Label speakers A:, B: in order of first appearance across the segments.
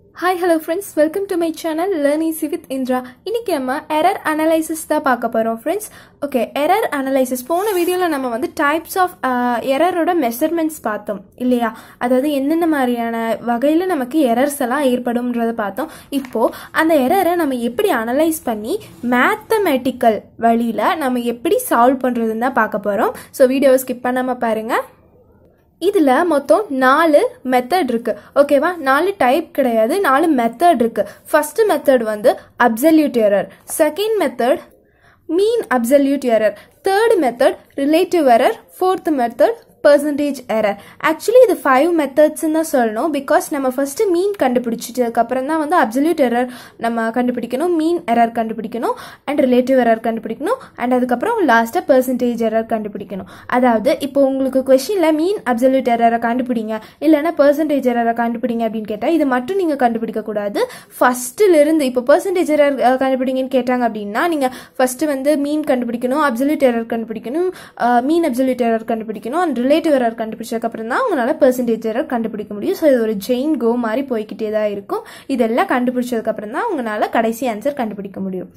A: hi hello friends welcome to my channel learn easy with Indira இன்னைக்கு நம்ம error analysis தான் பார்க்க போகிறோம் ஃப்ரெண்ட்ஸ் ஓகே எரர் அனலைசிஸ் போன வீடியோவில் நம்ம வந்து டைப்ஸ் ஆஃப் எரரோட மெஷர்மெண்ட்ஸ் பார்த்தோம் இல்லையா அதாவது எந்தெந்த மாதிரியான வகையில் நமக்கு எரர்ஸ் எல்லாம் ஏற்படும்ன்றதை பார்த்தோம் இப்போது அந்த எரரை நம்ம எப்படி அனலைஸ் பண்ணி மேத்தமெட்டிக்கல் வழியில் நம்ம எப்படி சால்வ் பண்ணுறதுன்னு தான் பார்க்க போகிறோம் ஸோ வீடியோவை ஸ்கிப் பண்ணாமல் பாருங்கள் இதில் மொத்தம் நாலு மெத்தட் இருக்கு ஓகேவா நாலு டைப் கிடையாது நாலு மெத்தட் இருக்கு ஃபர்ஸ்ட் மெத்தட் வந்து absolute error second method mean absolute error third method relative error fourth method percentage error actually இது ஃபைவ் மெத்தட்ஸ்ன்னு தான் சொல்லணும் பிகாஸ் நம்ம ஃபர்ஸ்ட் மீன் கண்டுபிடிச்சதுக்கப்புறம் தான் வந்து அப்சல்யூட் எரர் நம்ம கண்டுபிடிக்கணும் மீன் எரர் கண்டுபிடிக்கணும் அண்ட் ரிலேட்டிவ் எரர் கண்டுபிடிக்கணும் அண்ட் அதுக்கப்புறம் லாஸ்ட்டாக பர்சன்டேஜ் எரர் கண்டுபிடிக்கணும் அதாவது இப்போ உங்களுக்கு கொஷினில் மீன் அப்சல்யூட் எரரை கண்டுபிடிங்க இல்லைன்னா பர்சன்டேஜ் எரரை கண்டுபிடிங்க அப்படின்னு கேட்டால் இது மட்டும் நீங்கள் கண்டுபிடிக்க கூடாது ஃபர்ஸ்ட்லேருந்து இப்போ பர்சன்டேஜ் எரர் கண்டுபிடிங்கன்னு கேட்டாங்க அப்படின்னா நீங்கள் ஃபர்ஸ்ட் வந்து மீன் கண்டுபிடிக்கணும் அப்சல்யூட் எரர் கண்டுபிடிக்கணும் மீன் அப்சல்யூட் எரர் கண்டுபிடிக்கணும் அண்ட் ரிலேட்டிவ் எரர் கண்டுபிடிச்சதுக்கப்புறம் தான் உங்களால் பெர்சன்டேஜ் எரர் கண்டுபிடிக்க முடியும் ஸோ இது ஒரு ஜெயின் கோ மாதிரி போய்கிட்டே தான் இருக்கும் இதெல்லாம் கண்டுபிடிச்சதுக்கப்புறம் தான் உங்களால் கடைசி ஆன்சர் கண்டுபிடிக்க முடியும்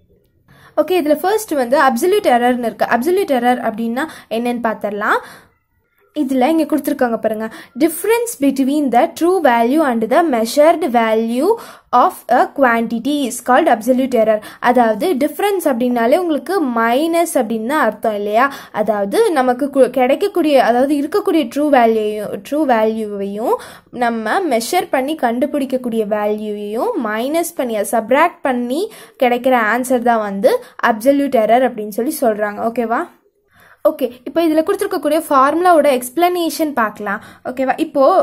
A: ஓகே இதில் ஃபர்ஸ்ட் வந்து அப்சல்யூட் எரர்னு இருக்குது அப்சல்யூட் எரர் அப்படின்னா என்னன்னு பார்த்துடலாம் இதில் இங்கே கொடுத்துருக்காங்க பாருங்க difference between the true value and the measured value of a quantity is called absolute error அதாவது டிஃப்ரென்ஸ் அப்படின்னாலே உங்களுக்கு மைனஸ் அப்படின்னு தான் அர்த்தம் இல்லையா அதாவது நமக்கு கிடைக்கக்கூடிய அதாவது இருக்கக்கூடிய ட்ரூ வேல்யூயும் ட்ரூ வேல்யூவையும் நம்ம மெஷர் பண்ணி கண்டுபிடிக்கக்கூடிய வேல்யூவையும் மைனஸ் பண்ணி சப்ராக்ட் பண்ணி கிடைக்கிற ஆன்சர் தான் வந்து அப்சல்யூட் எரர் அப்படின்னு சொல்லி சொல்கிறாங்க ஓகேவா ஓகே இப்போ இதில் கொடுத்துருக்கக்கூடிய ஃபார்முலாவோட எக்ஸ்பிளனேஷன் பார்க்கலாம் ஓகேவா இப்போது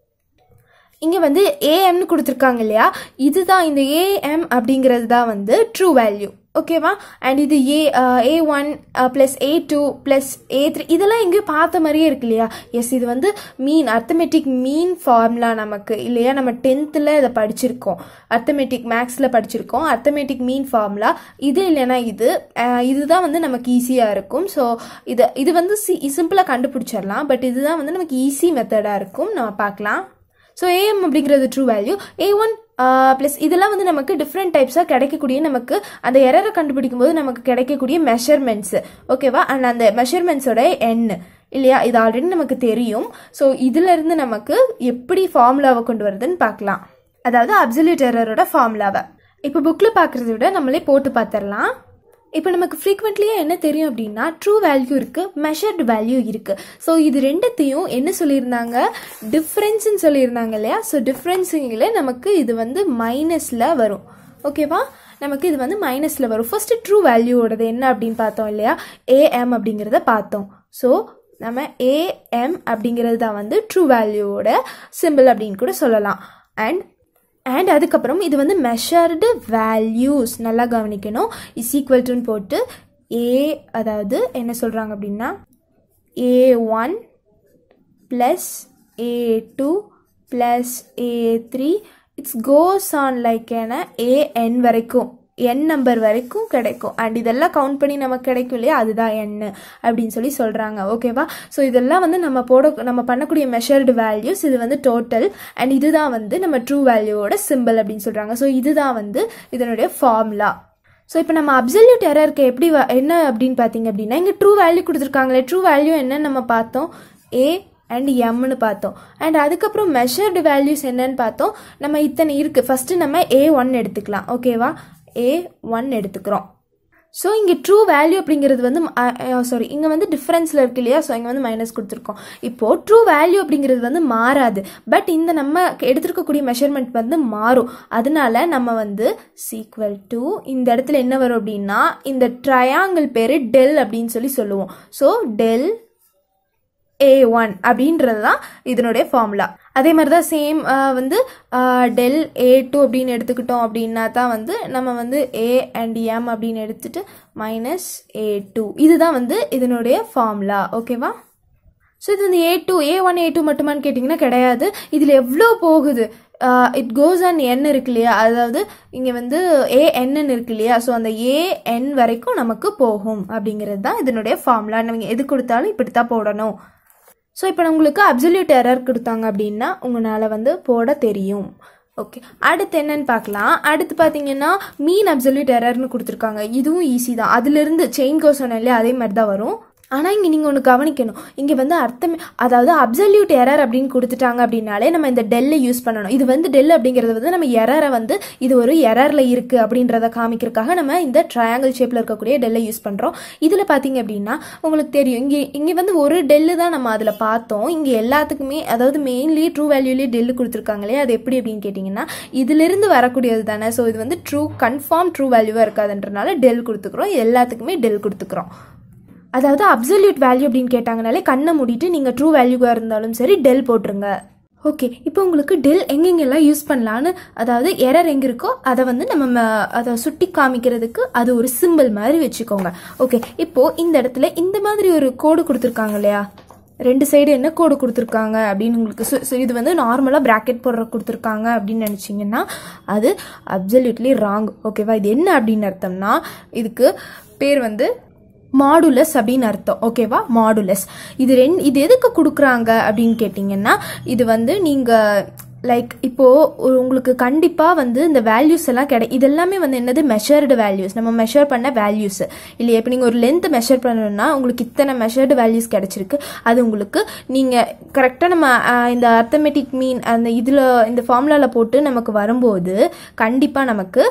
A: இங்கே வந்து ஏஎம்னு கொடுத்துருக்காங்க இல்லையா இதுதான் இந்த ஏஎம் அப்படிங்கிறது தான் வந்து ட்ரூ வேல்யூ ஓகேவா அண்ட் இது a a one plus a two plus a three இதெல்லாம் எங்கேயும் பார்த்த மாதிரியே இருக்கு இல்லையா எஸ் இது வந்து மீன் அர்த்தமெட்டிக் மீன் ஃபார்முலா நமக்கு இல்லையா நம்ம டென்த்தில் இதை படிச்சிருக்கோம் அர்த்தமெட்டிக் மேக்ஸில் படிச்சிருக்கோம் அர்த்தமெட்டிக் மீன் ஃபார்முலா இது இல்லைன்னா இது இதுதான் வந்து நமக்கு ஈஸியாக இருக்கும் ஸோ இது இது வந்து சி சிம்பிளாக கண்டுபிடிச்சிடலாம் பட் இதுதான் வந்து நமக்கு ஈஸி மெத்தடாக இருக்கும் நம்ம பார்க்கலாம் ஸோ ஏஎம் அப்படிங்கிறது true value a one plus இதெல்லாம் வந்து நமக்கு டிஃப்ரெண்ட் டைப்ஸாக கிடைக்கக்கூடிய நமக்கு அந்த எரரை கண்டுபிடிக்கும் போது நமக்கு கிடைக்கக்கூடிய மெஷர்மெண்ட்ஸு ஓகேவா அண்ட் அந்த மெஷர்மெண்ட்ஸோட எண் இல்லையா இது ஆல்ரெடி நமக்கு தெரியும் ஸோ இதிலிருந்து நமக்கு எப்படி ஃபார்முலாவை கொண்டு வருதுன்னு பார்க்கலாம் அதாவது அப்சல்யூட் எரரோட ஃபார்முலாவை இப்போ புக்கில் பார்க்குறத விட நம்மளே போட்டு பார்த்துடலாம் இப்போ நமக்கு ஃப்ரீக்வெண்ட்லியாக என்ன தெரியும் அப்படின்னா ட்ரூ வேல்யூ இருக்குது மெஷர்டு வேல்யூ இருக்குது ஸோ இது ரெண்டுத்தையும் என்ன சொல்லியிருந்தாங்க டிஃப்ரென்ஸ்ன்னு சொல்லியிருந்தாங்க இல்லையா ஸோ டிஃப்ரென்ஸுங்கள நமக்கு இது வந்து மைனஸில் வரும் ஓகேவா நமக்கு இது வந்து மைனஸில் வரும் ஃபர்ஸ்ட் ட்ரூ வேல்யூவோடது என்ன அப்படின்னு பார்த்தோம் இல்லையா ஏஎம் அப்படிங்கிறத பார்த்தோம் ஸோ நம்ம ஏஎம் அப்படிங்கிறது தான் வந்து ட்ரூ வேல்யூவோட சிம்பிள் அப்படின்னு கூட சொல்லலாம் அண்ட் அண்ட் அதுக்கப்புறம் இது வந்து மெஷர்டு வேல்யூஸ் நல்லா கவனிக்கணும் இஸ் ஈக்குவல் டுன்னு போட்டு ஏ அதாவது என்ன சொல்கிறாங்க அப்படின்னா a one plus a two plus a three it's goes on like என ஏஎன் வரைக்கும் என் நம்பர் வரைக்கும் கிடைக்கும் அண்ட் இதெல்லாம் கவுண்ட் பண்ணி நமக்கு கிடைக்கும் இல்லையா அதுதான் என் அப்படின்னு சொல்லி சொல்கிறாங்க ஓகேவா ஸோ இதெல்லாம் வந்து நம்ம போட நம்ம பண்ணக்கூடிய மெஷர்டு வேல்யூஸ் இது வந்து டோட்டல் அண்ட் இதுதான் வந்து நம்ம ட்ரூ வேல்யூவோட சிம்பிள் அப்படின்னு சொல்கிறாங்க ஸோ இதுதான் வந்து இதனுடைய ஃபார்முலா ஸோ இப்போ நம்ம அப்சல்யூட் எரருக்கு எப்படி என்ன அப்படின்னு பார்த்தீங்க அப்படின்னா இங்கே ட்ரூ வேல்யூ கொடுத்துருக்காங்களே ட்ரூ வேல்யூ என்னன்னு நம்ம பார்த்தோம் ஏ அண்ட் எம்னு பார்த்தோம் அண்ட் அதுக்கப்புறம் மெஷர்டு வேல்யூஸ் என்னன்னு பார்த்தோம் நம்ம இத்தனை இருக்குது ஃபஸ்ட்டு நம்ம ஏ ஒன் எடுத்துக்கலாம் ஓகேவா ஏ ஒன் எடுத்துக்கிறோம் ஸோ இங்கே ட்ரூ வேல்யூ அப்படிங்கிறது வந்து சாரி இங்கே வந்து டிஃப்ரென்ஸில் இருக்கு இல்லையா ஸோ இங்கே வந்து மைனஸ் கொடுத்துருக்கோம் இப்போது ட்ரூ வேல்யூ அப்படிங்கிறது வந்து மாறாது பட் இந்த நம்ம எடுத்துருக்கக்கூடிய மெஷர்மெண்ட் வந்து மாறும் அதனால நம்ம வந்து சீக்வல் டு இந்த இடத்துல என்ன வரும் அப்படின்னா இந்த ட்ரையாங்கிள் பேர் டெல் அப்படின்னு சொல்லி சொல்லுவோம் ஸோ டெல் ஏ ஒன் அப்படின்றது தான் இதனுடைய ஃபார்முலா அதே மாதிரி தான் சேம் வந்து டெல் ஏ டூ அப்படின்னு எடுத்துக்கிட்டோம் அப்படின்னா தான் வந்து நம்ம வந்து ஏ அண்ட் எம் அப்படின்னு எடுத்துட்டு மைனஸ் ஏ டூ இதுதான் வந்து இதனுடைய ஃபார்முலா ஓகேவா ஸோ இது வந்து a two a one a two மட்டுமான்னு கேட்டிங்கன்னா கிடையாது இதில் எவ்வளோ போகுது இட் கோஸ் அண்ட் என் இருக்கு இல்லையா அதாவது இங்கே வந்து ஏ என்னு இருக்கு இல்லையா ஸோ அந்த ஏ என் வரைக்கும் நமக்கு போகும் அப்படிங்கிறது தான் இதனுடைய ஃபார்முலா நீங்கள் எது கொடுத்தாலும் இப்படி தான் போடணும் ஸோ இப்போ உங்களுக்கு அப்சல்யூட் எரர் கொடுத்தாங்க அப்படின்னா உங்களால் வந்து போட தெரியும் ஓகே அடுத்து என்னன்னு பார்க்கலாம் அடுத்து பார்த்தீங்கன்னா மீன் அப்சல்யூட் எரர்னு கொடுத்துருக்காங்க இதுவும் ஈஸி தான் அதுலேருந்து செயின் கோ சொன்னேன் இல்லையா அதே மாதிரி தான் வரும் ஆனால் இங்கே நீங்கள் ஒன்று கவனிக்கணும் இங்கே வந்து அர்த்தம் அதாவது அப்சல்யூட் எரர் அப்படின்னு கொடுத்துட்டாங்க அப்படின்னாலே நம்ம இந்த டெல்லை யூஸ் பண்ணணும் இது வந்து டெல் அப்படிங்கிறது வந்து நம்ம எரரை வந்து இது ஒரு எரரில் இருக்குது அப்படின்றத காமிக்கிறதுக்காக நம்ம இந்த ட்ரையாங்கிள் ஷேப்பில் இருக்கக்கூடிய டெல்லை யூஸ் பண்ணுறோம் இதில் பார்த்தீங்க அப்படின்னா உங்களுக்கு தெரியும் இங்கே இங்கே வந்து ஒரு டெல்லு தான் நம்ம அதில் பார்த்தோம் இங்கே எல்லாத்துக்குமே அதாவது மெயின்லி ட்ரூ வேல்யூலேயே டெல்லு கொடுத்துருக்காங்களே அது எப்படி அப்படின்னு கேட்டிங்கன்னா இதிலிருந்து வரக்கூடியது தானே ஸோ இது வந்து ட்ரூ கன்ஃபார்ம் ட்ரூ வேல்யூவாக இருக்காதுன்றனால டெல் கொடுத்துக்கிறோம் எல்லாத்துக்குமே டெல் கொடுத்துக்கிறோம் அதாவது அப்சல்யூட் வேல்யூ அப்படின்னு கேட்டாங்கனாலே கண்ணை மூடிட்டு நீங்கள் ட்ரூ வேல்யூவாக இருந்தாலும் சரி டெல் போட்டுருங்க ஓகே இப்போ உங்களுக்கு டெல் எங்கெங்கெல்லாம் யூஸ் பண்ணலான்னு அதாவது எரர் எங்கே இருக்கோ அதை வந்து நம்ம ம- அதை சுட்டி காமிக்கிறதுக்கு அது ஒரு சிம்பிள் மாதிரி வச்சுக்கோங்க ஓகே இப்போது இந்த இடத்துல இந்த மாதிரி ஒரு கோடு கொடுத்துருக்காங்க இல்லையா ரெண்டு சைடு என்ன கோடு கொடுத்துருக்காங்க அப்படின்னு உங்களுக்கு சு- சு- இது வந்து நார்மலாக ப்ராக்கெட் போடுற கொடுத்துருக்காங்க அப்படின்னு நினச்சிங்கன்னா அது அப்சல்யூட்லி ராங் ஓகேவா இது என்ன அப்படின்னு அர்த்தம்னா இதுக்கு பேர் வந்து மாடுலஸ் அப்படின்னு அர்த்தம் ஓகேவா மாடுலஸ் இது ரெண்டு இது எதுக்கு கொடுக்குறாங்க அப்படின்னு கேட்டிங்கன்னா இது வந்து நீங்கள் லைக் இப்போ ஒரு உங்களுக்கு கண்டிப்பாக வந்து இந்த வேல்யூஸ் எல்லாம் கிடை இதெல்லாமே வந்து என்னது மெஷர்டு வேல்யூஸ் நம்ம மெஷர் பண்ண வேல்யூஸ் இல்லையா இப்போ நீங்கள் ஒரு லென்த் மெஷர் பண்ணணும்னா உங்களுக்கு இத்தனை மெஷர்டு வேல்யூஸ் கிடைச்சிருக்கு அது உங்களுக்கு நீங்கள் கரெக்டாக நம்ம அஹ், இந்த அர்த்தமெட்டிக் மீன் அந்த இதில் இந்த ஃபார்முலாவில் போட்டு நமக்கு வரும்போது கண்டிப்பாக நமக்கு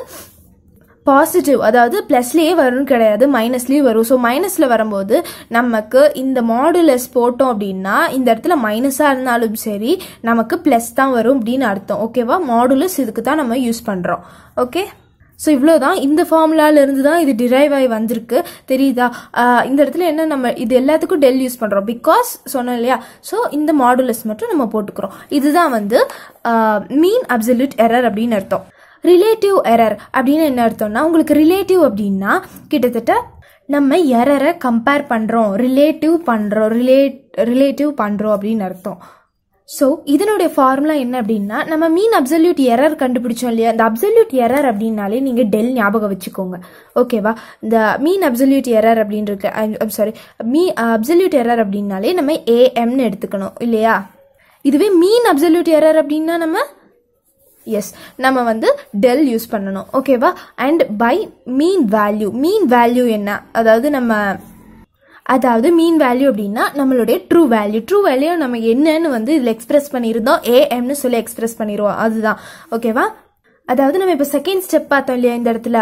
A: பாசிட்டிவ் அதாவது ப்ளஸ்லேயே வரும்னு கிடையாது மைனஸ்லேயும் வரும் ஸோ மைனஸில் வரும்போது நமக்கு இந்த மாடுலஸ் போட்டோம் அப்படின்னா இந்த இடத்துல மைனஸாக இருந்தாலும் சரி நமக்கு ப்ளஸ் தான் வரும் அப்படின்னு அர்த்தம் ஓகேவா மாடுலஸ் இதுக்கு தான் நம்ம யூஸ் பண்ணுறோம் ஓகே ஸோ இவ்வளோ தான் இந்த ஃபார்முலால இருந்து தான் இது டிரைவ் ஆகி வந்திருக்கு தெரியுதா ஆஹ் இந்த இடத்துல என்ன நம்ம இது எல்லாத்துக்கும் டெல் யூஸ் பண்ணுறோம் பிகாஸ் சொன்னோம் இல்லையா ஸோ இந்த மாடுலஸ் மட்டும் நம்ம போட்டுக்கிறோம் இதுதான் வந்து மீன் அப்சல்யூட் எரர் அப்படின்னு அர்த்தம் ரிலேட்டிவ் எரர் அப்படின்னு என்ன அர்த்தம்னா உங்களுக்கு ரிலேட்டிவ் அப்படின்னா கிட்டத்தட்ட நம்ம எரரை கம்பேர் பண்ணுறோம் ரிலேட்டிவ் பண்ணுறோம் ரிலேட் ரிலேட்டிவ் பண்ணுறோம் அப்படின்னு அர்த்தம் ஸோ இதனுடைய ஃபார்முலா என்ன அப்படின்னா நம்ம மீன் அப்சல்யூட் எரர் கண்டுபிடிச்சோம் இல்லையா இந்த அப்சல்யூட் எரர் அப்படின்னாலே நீங்கள் டெல் ஞாபகம் வச்சுக்கோங்க ஓகேவா இந்த மீன் அப்சல்யூட் எரர் அப்படின்னு இருக்கு சாரி மீ அப்சல்யூட் எரர் அப்படின்னாலே நம்ம ஏஎம்னு எடுத்துக்கணும் இல்லையா இதுவே மீன் அப்சல்யூட் எரர் அப்படின்னா நம்ம எஸ் நம்ம வந்து டெல் யூஸ் பண்ணணும் ஓகேவா and by mean value mean value என்ன அதாவது நம்ம அதாவது மீன் வேல்யூ அப்படின்னா நம்மளுடைய ட்ரூ வேல்யூ ட்ரூ வேல்யூ நம்ம என்னன்னு வந்து இதில் எக்ஸ்பிரஸ் பண்ணியிருந்தோம் ஏஎம்னு சொல்லி எக்ஸ்பிரஸ் பண்ணிடுவோம் அதுதான் ஓகேவா அதாவது நம்ம இப்போ செகண்ட் ஸ்டெப் பார்த்தோம் இல்லையா இந்த இடத்துல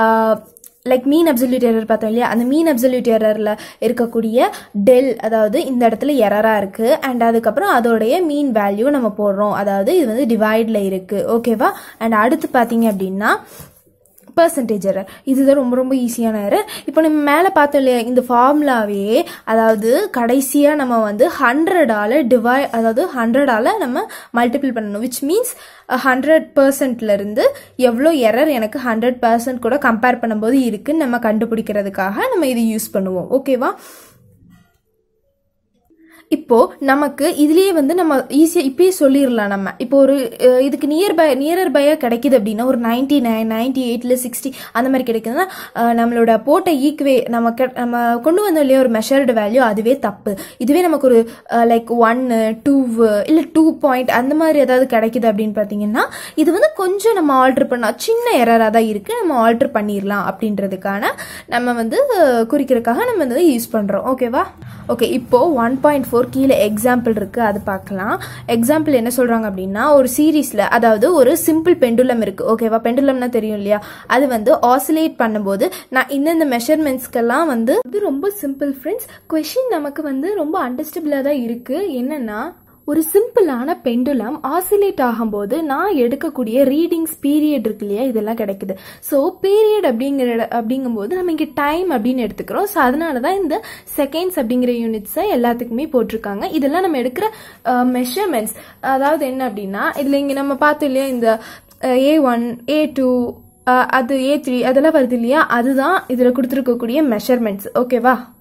A: லைக் மீன் அப்சல்யூட் எரர் பார்த்தோம் இல்லையா அந்த மீன் அப்சல்யூட் எரரில் இருக்கக்கூடிய டெல் அதாவது இந்த இடத்துல எரராக இருக்குது அண்ட் அதுக்கப்புறம் அதோடைய மீன் வேல்யூ நம்ம போடுறோம் அதாவது இது வந்து டிவைடில் இருக்குது ஓகேவா அண்ட் அடுத்து பார்த்தீங்க அப்படின்னா பர்சன்டேஜ் எரர் இதுதான் ரொம்ப ரொம்ப ஈஸியான எரர் இப்போ நம்ம மேலே பார்த்தோம் இல்லையா இந்த ஃபார்முலாவே அதாவது கடைசியாக நம்ம வந்து ஹண்ட்ரடால் டிவை அதாவது ஹண்ட்ரடால் நம்ம மல்டிபிள் பண்ணணும் விச் மீன்ஸ் ஹண்ட்ரட் பர்சன்ட்லேருந்து எவ்வளோ எரர் எனக்கு ஹண்ட்ரட் பர்சன்ட் கூட கம்பேர் பண்ணும்போது இருக்குன்னு நம்ம கண்டுபிடிக்கிறதுக்காக நம்ம இது யூஸ் பண்ணுவோம் ஓகேவா இப்போ நமக்கு இதுலயே வந்து நம்ம ஈஸியா இப்பயே சொல்லிடலாம் நம்ம இப்போ ஒரு அஹ், இதுக்கு நியர் பை நியரர் பையா கிடைக்குது அப்படின்னா ஒரு நைன்டி நைன் நைன்டி எயிட்ல சிக்ஸ்டி அந்த மாதிரி கிடைக்குதுன்னா அஹ், நம்மளோட போட்ட ஈக்குவே நம்ம கெ- நம்ம கொண்டு வந்தோம் இல்லையா ஒரு மெஷர்டு வேல்யூ அதுவே தப்பு இதுவே நமக்கு ஒரு லைக் ஒன்னு டூ இல்ல டூ பாயிண்ட் அந்த மாதிரி ஏதாவது கிடைக்குது அப்படின்னு பார்த்தீங்கன்னா இது வந்து கொஞ்சம் நம்ம ஆல்டர் பண்ணா சின்ன எரராக தான் இருக்கு நம்ம ஆல்டர் பண்ணிடலாம் அப்படின்றதுக்கான நம்ம வந்து அஹ், குறிக்கிறதுக்காக நம்ம வந்து யூஸ் பண்றோம் ஓகேவா ஓகே இப்போ ஒன் பாயிண்ட் ஃபோர் கீழே எக்ஸாம்பிள் இருக்கு அது பார்க்கலாம் எக்ஸாம்பிள் என்ன சொல்றாங்க அப்படின்னா ஒரு சீரீஸ்ல அதாவது ஒரு சிம்பிள் பெண்டுலம் இருக்கு ஓகேவா பெண்டுலம்னா தெரியும் இல்லையா அது வந்து ஆசிலேட் பண்ணும்போது நான் இந்தந்த மெஷர்மெண்ட்ஸ்க்கெல்லாம் வந்து இது ரொம்ப சிம்பிள் ஃப்ரெண்ட்ஸ் கொஷின் நமக்கு வந்து ரொம்ப அண்டர்ஸ்டபிளாக தான் இருக்கு என்னன்னா ஒரு சிம்பிளான பெண்டுலம் ஆசிலேட் ஆகும்போது நான் எடுக்கக்கூடிய ரீடிங்ஸ் பீரியட் இருக்கு இல்லையா இதெல்லாம் கிடைக்குது ஸோ பீரியட் அப்படிங்கிற அப்படிங்கும்போது நம்ம இங்கே டைம் அப்படின்னு எடுத்துக்கிறோம் ஸோ அதனால தான் இந்த செகண்ட்ஸ் அப்படிங்கிற யூனிட்ஸை எல்லாத்துக்குமே போட்டிருக்காங்க இதெல்லாம் நம்ம எடுக்கிற மெஷர்மெண்ட்ஸ் அதாவது என்ன அப்படின்னா இதில் இங்கே நம்ம பார்த்தோம் இல்லையா இந்த ஏ ஒன் ஏ டூ அது ஏ த்ரீ அதெல்லாம் வருது இல்லையா அதுதான் இதில் கொடுத்துருக்கக்கூடிய மெஷர்மெண்ட்ஸ் ஓகேவா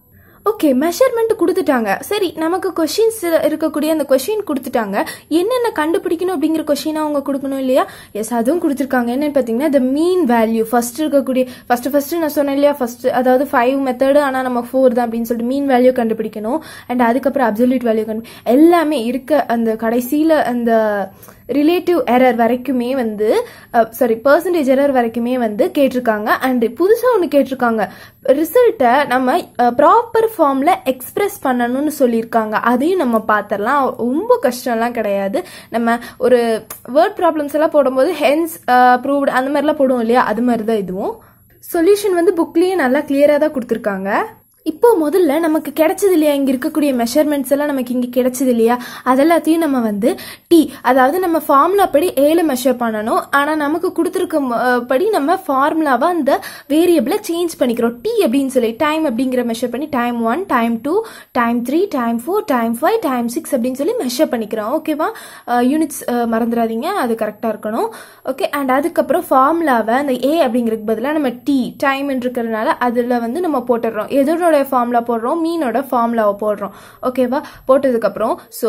A: ஓகே மெஷர்மெண்ட் கொடுத்துட்டாங்க சரி நமக்கு கொஷின்ஸ் இருக்கக்கூடிய அந்த கொஷின் கொடுத்துட்டாங்க என்னென்ன கண்டுபிடிக்கணும் அப்படிங்கிற கொஷின் அவங்க கொடுக்கணும் இல்லையா எஸ் அதுவும் கொடுத்துருக்காங்க என்னன்னு பார்த்தீங்கன்னா த மீன் வேல்யூ ஃபர்ஸ்ட் இருக்கக்கூடிய ஃபர்ஸ்ட் ஃபர்ஸ்ட் நான் சொன்னேன் இல்லையா ஃபர்ஸ்ட் அதாவது ஃபைவ் மெத்தடு ஆனால் நம்ம ஃபோர் தான் அப்படின்னு சொல்லிட்டு மீன் வேல்யூ கண்டுபிடிக்கணும் அண்ட் அதுக்கப்புறம் அப்சல்யூட் வேல்யூ கண்டு எல்லாமே இருக்க அந்த கடைசியில் அந்த ரிலேட்டிவ் எரர் வரைக்குமே வந்து சாரி பர்சன்டேஜ் எரர் வரைக்குமே வந்து கேட்டிருக்காங்க அண்ட் புதுசாக ஒன்று கேட்டிருக்காங்க ரிசல்ட்டை நம்ம ப்ராப்பர் ஃபார்மில் எக்ஸ்பிரஸ் பண்ணணும்னு சொல்லியிருக்காங்க அதையும் நம்ம பார்த்துடலாம் ரொம்ப கஷ்டம்லாம் கிடையாது நம்ம ஒரு வேர்ட் ப்ராப்ளம்ஸ் எல்லாம் போடும்போது ஹென்ஸ் ப்ரூவ்டு அந்த மாதிரிலாம் போடுவோம் இல்லையா அது மாதிரி தான் இதுவும் சொல்யூஷன் வந்து புக்லேயே நல்லா கிளியராக தான் கொடுத்துருக்காங்க இப்போ முதல்ல நமக்கு கிடைச்சது இல்லையா இங்க இருக்கக்கூடிய மெஷர்மெண்ட்ஸ் எல்லாம் நமக்கு இங்க கிடைச்சது இல்லையா அதெல்லாத்தையும் நம்ம வந்து டி அதாவது நம்ம ஃபார்முலா படி ஏல மெஷர் பண்ணணும் ஆனா நமக்கு கொடுத்துருக்க அஹ், படி நம்ம ஃபார்முலாவை அந்த வேரியபிளை சேஞ்ச் பண்ணிக்கிறோம் டி அப்படின்னு சொல்லி டைம் அப்படிங்கிற மெஷர் பண்ணி time one time two time three time four time five time six அப்படின்னு சொல்லி மெஷர் பண்ணிக்கிறோம் ஓகேவா யூனிட்ஸ் மறந்துடாதீங்க அது கரெக்டாக இருக்கணும் ஓகே அண்ட் அதுக்கப்புறம் ஃபார்முலாவை அந்த ஏ அப்படிங்கிறதுக்கு பதிலாக நம்ம டி டைம் இருக்கிறதுனால அதில் வந்து நம்ம போட்டுடுறோம் எதனோட ஃபார்முலா போடுறோம் மீனோட ஃபார்முலாவை போடுறோம் ஓகேவா போட்டதுக்கப்புறம் ஸோ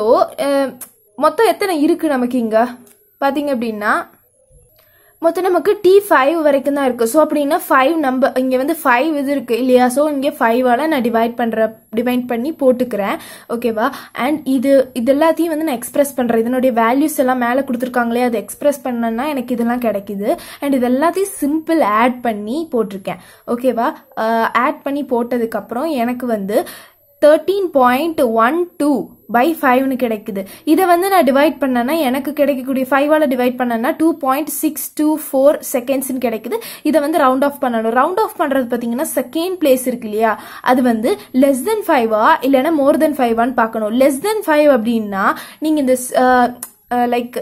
A: மொத்தம் எத்தனை இருக்கு நமக்கு இங்கே பார்த்தீங்க அப்படின்னா மொத்தம் நமக்கு டி ஃபைவ் வரைக்கும் தான் இருக்கு ஸோ அப்படின்னா ஃபைவ் நம்பர் இங்கே வந்து ஃபைவ் இது இருக்கு இல்லையா ஸோ இங்கே ஃபைவால நான் டிவைட் பண்ற டிவைட் பண்ணி போட்டுக்கிறேன் ஓகேவா அண்ட் இது இது எல்லாத்தையும் வந்து நான் எக்ஸ்பிரஸ் பண்றேன் இதனுடைய வேல்யூஸ் எல்லாம் மேலே கொடுத்துருக்காங்களே அதை எக்ஸ்பிரஸ் பண்ணனா எனக்கு இதெல்லாம் கிடைக்குது அண்ட் இது எல்லாத்தையும் சிம்பிள் ஆட் பண்ணி போட்டிருக்கேன் ஓகேவா ஆட் பண்ணி போட்டதுக்கப்புறம் எனக்கு வந்து thirteen point one two by ஃபைவ்னு கிடைக்குது இதை வந்து நான் டிவைட் பண்ணேன்னா எனக்கு கிடைக்கக்கூடிய ஃபைவால டிவைட் பண்ணேன்னா two point six two four செகண்ட்ஸ்னு கிடைக்குது இதை வந்து ரவுண்ட் ஆஃப் பண்ணணும் ரவுண்ட் ஆஃப் பண்ணுறது பார்த்தீங்கன்னா செகண்ட் பிளேஸ் இருக்கு இல்லையா அது வந்து லெஸ் தென் ஃபைவா இல்லைன்னா மோர் தென் ஃபைவான்னு பார்க்கணும் லெஸ் தென் ஃபைவ் அப்படின்னா நீங்கள் இந்த லைக்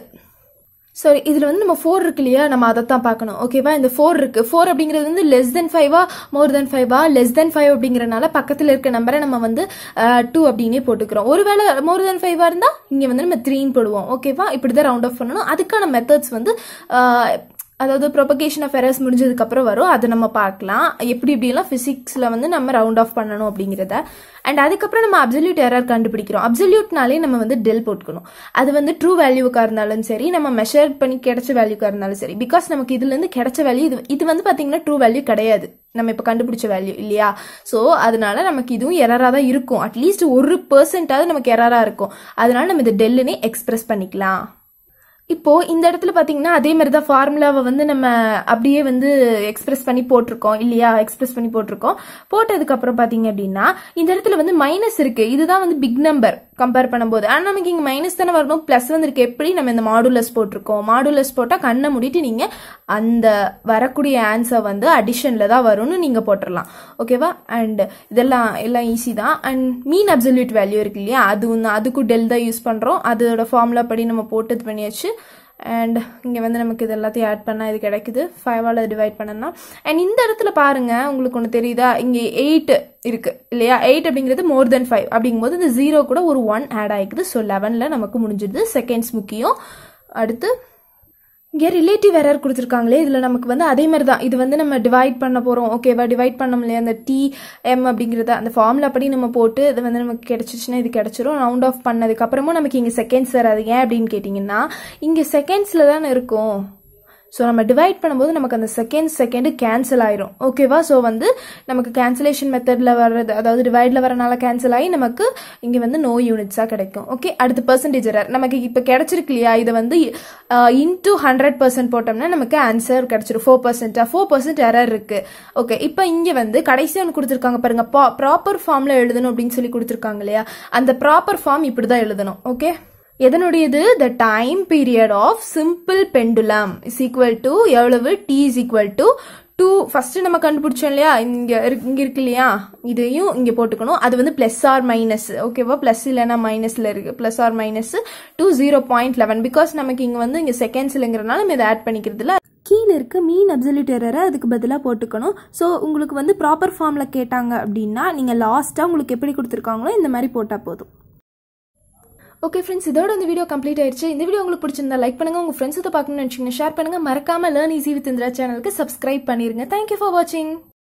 A: சாரி இதில் வந்து நம்ம ஃபோர் இருக்கு இல்லையா நம்ம அதை தான் பார்க்கணும் ஓகேவா இந்த ஃபோர் இருக்கு ஃபோர் அப்படிங்கிறது வந்து லெஸ் தென் ஃபைவா மோர் தென் ஃபைவா லெஸ் தென் ஃபைவ் அப்படிங்கிறனால பக்கத்தில் இருக்க நம்பரை நம்ம வந்து டூ அப்படின்னே போட்டுக்கிறோம் ஒருவேளை மோர் தென் ஃபைவா இருந்தால் இங்கே வந்து நம்ம த்ரீன்னு போடுவோம் ஓகேவா இப்படி தான் ரவுண்ட் ஆஃப் பண்ணணும் அதுக்கான மெத்தட்ஸ் வந்து அஹ், அதாவது ப்ரொபகேஷன் ஆஃப் எரர்ஸ் முடிஞ்சதுக்கப்புறம் வரும் அதை நம்ம பார்க்கலாம் எப்படி இப்படிலாம் ஃபிசிக்ஸில் வந்து நம்ம ரவுண்ட் ஆஃப் பண்ணணும் அப்படிங்கிறத அண்ட் அதுக்கப்புறம் நம்ம அப்சல்யூட் எரர் கண்டுபிடிக்கிறோம் அப்சல்யூட்னாலே நம்ம வந்து டெல் போட்டுக்கணும் அது வந்து ட்ரூ வேல்யூக்காக இருந்தாலும் சரி நம்ம மெஷர் பண்ணி கிடைச்ச வேல்யூக்காக இருந்தாலும் சரி பிகாஸ் நமக்கு இதுலேருந்து கிடைச்ச வேல்யூ இது இது வந்து பார்த்தீங்கன்னா ட்ரூ வேல்யூ கிடையாது நம்ம இப்போ கண்டுபிடிச்ச வேல்யூ இல்லையா ஸோ அதனால நமக்கு இதுவும் எரராக தான் இருக்கும் அட்லீஸ்ட் ஒரு பர்சன்டாவது நமக்கு எரராக இருக்கும் அதனால நம்ம இதை டெல்லுனே எக்ஸ்பிரஸ் பண்ணிக்கலாம் இப்போ இந்த இடத்துல பாத்தீங்கன்னா அதே மாதிரி தான் ஃபார்முலாவை வந்து நம்ம அப்படியே வந்து எக்ஸ்பிரஸ் பண்ணி போட்டிருக்கோம் இல்லையா எக்ஸ்பிரஸ் பண்ணி போட்டிருக்கோம் போட்டதுக்கு அப்புறம் பாத்தீங்க அப்படின்னா இந்த இடத்துல வந்து மைனஸ் இருக்கு இதுதான் வந்து பிக் நம்பர் கம்பேர் பண்ணும்போது ஆனா நமக்கு இங்க மைனஸ் தானே வரணும் பிளஸ் வந்து இருக்கு எப்படி நம்ம இந்த மாடுலஸ் போட்டிருக்கோம் மாடுலஸ் போட்டா கண்ணை மூடிட்டு நீங்க அந்த வரக்கூடிய ஆன்சர் வந்து அடிஷன்ல தான் வரும்னு நீங்க போட்டுடலாம் ஓகேவா அண்ட் இதெல்லாம் எல்லாம் ஈஸி தான் அண்ட் மீன் அப்சல்யூட் வேல்யூ இருக்கு இல்லையா அதுவும் தான் அதுக்கும் டெல் தான் யூஸ் பண்றோம் அதோட ஃபார்முலா படி நம்ம போட்டு இது பண்ணியாச்சு அண்ட் இங்கே வந்து நமக்கு இது எல்லாத்தையும் ஆட் பண்ணால் இது கிடைக்குது ஃபைவால் டிவைட் பண்ணனா அண்ட் இந்த இடத்துல பாருங்க உங்களுக்கு ஒன்று தெரியுதா இங்கே எயிட் இருக்கு இல்லையா எயிட் அப்படிங்கிறது மோர் தென் ஃபைவ் அப்படிங்கும்போது இந்த ஜீரோ கூட ஒரு ஒன் ஆட் ஆகிக்குது ஸோ லெவனில் நமக்கு முடிஞ்சிடுது செகண்ட்ஸ் முக்கியம் அடுத்து இங்கே ரிலேட்டிவ் எரர் கொடுத்துருக்காங்களே இதில் நமக்கு வந்து அதே மாதிரி தான் இது வந்து நம்ம டிவைட் பண்ண போகிறோம் ஓகேவா டிவைட் பண்ணோம் இல்லையா அந்த டி எம் அப்படிங்கிறத அந்த ஃபார்முலா படி நம்ம போட்டு இது வந்து நமக்கு கிடைச்சிச்சுன்னா இது கிடைச்சிரும் ரவுண்ட் ஆஃப் பண்ணதுக்கப்புறமும் நமக்கு இங்கே செகண்ட்ஸ் வராது ஏன் அப்படின்னு கேட்டிங்கன்னா இங்கே செகண்ட்ஸில் தானே இருக்கும் ஸோ நம்ம டிவைட் பண்ணும்போது நமக்கு அந்த செகண்ட் செகண்ட் கேன்சல் ஆயிரும் ஓகேவா ஸோ வந்து நமக்கு கேன்சலேஷன் மெத்தடில் வர்றது அதாவது டிவைடில் வரனால கேன்சல் ஆகி நமக்கு இங்கே வந்து நோ யூனிட்ஸாக கிடைக்கும் ஓகே அடுத்து பர்சன்டேஜ் எரர் நமக்கு இப்போ கிடைச்சிருக்கு இல்லையா இதை வந்து இன்டூ ஹண்ட்ரட் பர்சன்ட் போட்டோம்னா நமக்கு ஆன்சர் கிடைச்சிரும் ஃபோர் பர்சன்டா ஃபோர் பர்சன்ட் எரர் இருக்கு ஓகே இப்போ இங்கே வந்து கடைசி ஒன்று கொடுத்துருக்காங்க பாருங்க ப்ராப்பர் ஃபார்மில் எழுதணும் அப்படின்னு சொல்லி கொடுத்துருக்காங்க இல்லையா அந்த ப்ராப்பர் ஃபார்ம் இப்படி தான் எழுதணும் ஓகே எதனுடையது the time period of simple pendulum is equal to எவ்வளவு T is equal to two first நம்ம கண்டுபிடிச்சோம் இல்லையா இங்க இருக்கு இங்க இருக்கு இல்லையா இதையும் இங்க போட்டுக்கணும் அது வந்து பிளஸ் ஆர் மைனஸ் ஓகேவா பிளஸ் இல்லைன்னா மைனஸ்ல இருக்கு plus or minus two zero point eleven because நமக்கு இங்க வந்து இங்க செகண்ட்ஸ்லங்கிறனால நம்ம இதை ஆட் பண்ணிக்கிறதுல கீழே இருக்க மீன் அப்சல்யூட் எரரை அதுக்கு பதிலாக போட்டுக்கணும் ஸோ உங்களுக்கு வந்து ப்ராப்பர் ஃபார்மில் கேட்டாங்க அப்படின்னா நீங்கள் லாஸ்ட்டாக உங்களுக்கு எப்படி கொடுத்துருக்காங்களோ இந்த மாதிரி போட்டால் போதும் ஓகே ஃப்ரெண்ட்ஸ் இதோட இந்த வீடியோ கம்ப்ளீட் ஆயிடுச்சு இந்த வீடியோ உங்களுக்கு பிடிச்சிருந்தா லைக் பண்ணுங்க உங்க ஃப்ரெண்ட்ஸ் பார்க்கணும்னு நினைச்சீங்கன்னா ஷேர் பண்ணுங்க மறக்காம லேர்ன் ஈஸி வித் இந்திரா சேனலுக்கு சப்ஸ்கிரைப் பண்ணிருங்க தேங்க்யூ ஃபார் வாட்சிங்